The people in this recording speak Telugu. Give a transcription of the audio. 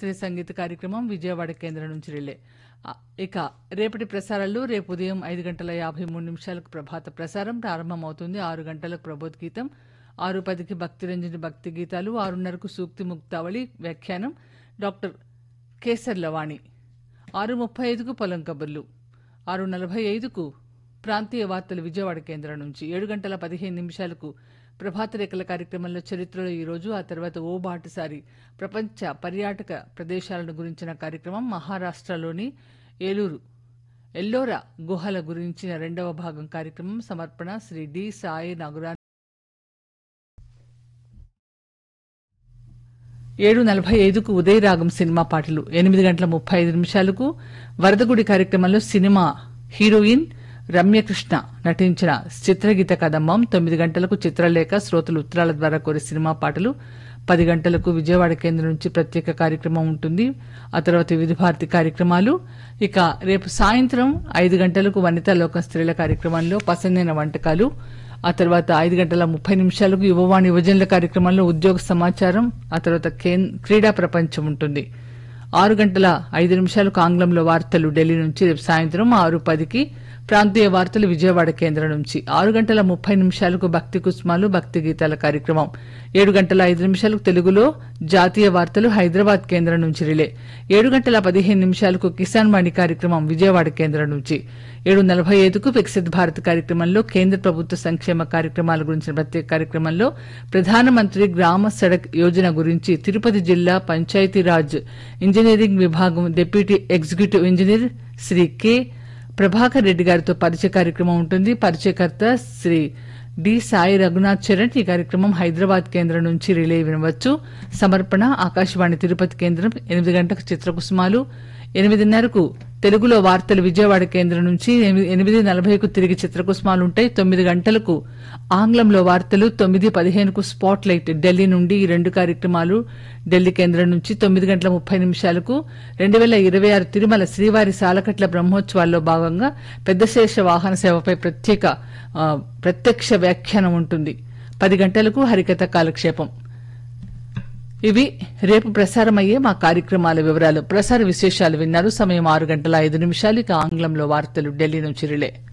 శాస్త్రీయ సంగీత కార్యక్రమం విజయవాడ కేంద్రం నుంచి రిలే ఆ, ఇక రేపటి ప్రసారాల్లో రేపు ఉదయం ఐదు గంటల యాభై మూడు నిమిషాలకు ప్రభాత ప్రసారం ప్రారంభమవుతుంది ఆరు గంటలకు ప్రబోధ్ గీతం ఆరు పదికి భక్తి రంజని భక్తి గీతాలు ఆరున్నరకు సూక్తి ముక్తావళి వ్యాఖ్యానం డాక్టర్ కేసర్ లవాణి ఆరు ముప్పై ఐదుకు పొలం కబుర్లు ఆరు నలభై ఐదుకు ప్రాంతీయ వార్తలు విజయవాడ కేంద్రం నుంచి ఏడు గంటల పదిహేను నిమిషాలకు ప్రభాత రేఖల కార్యక్రమంలో చరిత్రలో ఈ రోజు ఆ తర్వాత ఓ బాటసారి ప్రపంచ పర్యాటక ప్రదేశాలను గురించిన కార్యక్రమం మహారాష్ట్రలోని ఏలూరు ఎల్లోరా గుహల గురించిన రెండవ భాగం కార్యక్రమం సమర్పణ శ్రీ డి సాయి నాగురా ఏడు నలభై ఐదుకు ఉదయరాగం సినిమా పాటలు ఎనిమిది గంటల ముప్పై ఐదు నిమిషాలకు వరదగుడి కార్యక్రమంలో సినిమా హీరోయిన్ రమ్యకృష్ణ నటించిన చిత్రగీత కదంబం తొమ్మిది గంటలకు చిత్రలేఖ శ్రోతలు ఉత్తరాల ద్వారా కోరే సినిమా పాటలు పది గంటలకు విజయవాడ కేంద్రం నుంచి ప్రత్యేక కార్యక్రమం ఉంటుంది ఆ తర్వాత వివిధ భారతి కార్యక్రమాలు ఇక రేపు సాయంత్రం ఐదు గంటలకు వనితా లోకం స్త్రీల కార్యక్రమంలో పసందైన వంటకాలు ఆ తర్వాత ఐదు గంటల ముప్పై నిమిషాలకు యువవాణి యువజనుల కార్యక్రమంలో ఉద్యోగ సమాచారం ఆ తర్వాత కేన్- క్రీడా ప్రపంచం ఉంటుంది ఆరు గంటల ఐదు నిమిషాలకు ఆంగ్లంలో వార్తలు ఢిల్లీ నుంచి రేపు సాయంత్రం ఆరు పదికి ప్రాంతీయ వార్తలు విజయవాడ కేంద్రం నుంచి ఆరు గంటల ముప్పై నిమిషాలకు భక్తి కుస్మాలు భక్తి గీతాల కార్యక్రమం ఏడు గంటల ఐదు నిమిషాలకు తెలుగులో జాతీయ వార్తలు హైదరాబాద్ కేంద్రం నుంచి రిలే ఏడు గంటల పదిహేను నిమిషాలకు కిసాన్ వాణి కార్యక్రమం విజయవాడ కేంద్రం నుంచి ఏడు నలభై ఐదుకు వికసిత్ భారత్ కార్యక్రమంలో కేంద్ర ప్రభుత్వ సంక్షేమ కార్యక్రమాల గురించిన ప్రత్యేక కార్యక్రమంలో ప్రధానమంత్రి గ్రామ సడక్ యోజన గురించి తిరుపతి జిల్లా పంచాయతీరాజ్ ఇంజనీరింగ్ విభాగం deputy executive engineer Shri K Prabhakar Reddy గారితో పరిచయ కార్యక్రమం ఉంటుంది పరిచయకర్త శ్రీ డి సాయి రఘునాథ్ చరణ్ ఈ కార్యక్రమం హైదరాబాద్ కేంద్రం నుంచి రిలే వినవచ్చు సమర్పణ ఆకాశవాణి తిరుపతి కేంద్రం ఎనిమిది గంటలకు చిత్రకుసుమాలు ఎనిమిదిన్నరకు తెలుగులో వార్తలు విజయవాడ కేంద్రం నుంచి ఎనిమిది- ఎనిమిది నలభైకు తిరిగి చిత్రకుసుమాలు ఉంటాయి తొమ్మిది గంటలకు ఆంగ్లంలో వార్తలు తొమ్మిది పదిహేనుకు స్పాట్ లైట్ ఢిల్లీ నుండి ఈ రెండు కార్యక్రమాలు ఢిల్లీ కేంద్రం నుంచి తొమ్మిది గంటల ముప్పై నిమిషాలకు రెండు వేల ఇరవై ఆరు తిరుమల శ్రీవారి సాలకట్ల బ్రహ్మోత్సవాల్లో భాగంగా పెద్దశేష వాహన సేవపై ప్రత్యేక ఆ, ప్రత్యక్ష వ్యాఖ్యానం ఉంటుంది పది గంటలకు హరికథ కాలక్షేపం ఇవి రేపు ప్రసారమయ్యే మా కార్యక్రమాల వివరాలు ప్రసార విశేషాలు విన్నారు సమయం ఆరు గంటల ఐదు నిమిషాలు ఇక ఆంగ్లంలో వార్తలు ఢిల్లీ నుంచి రిలే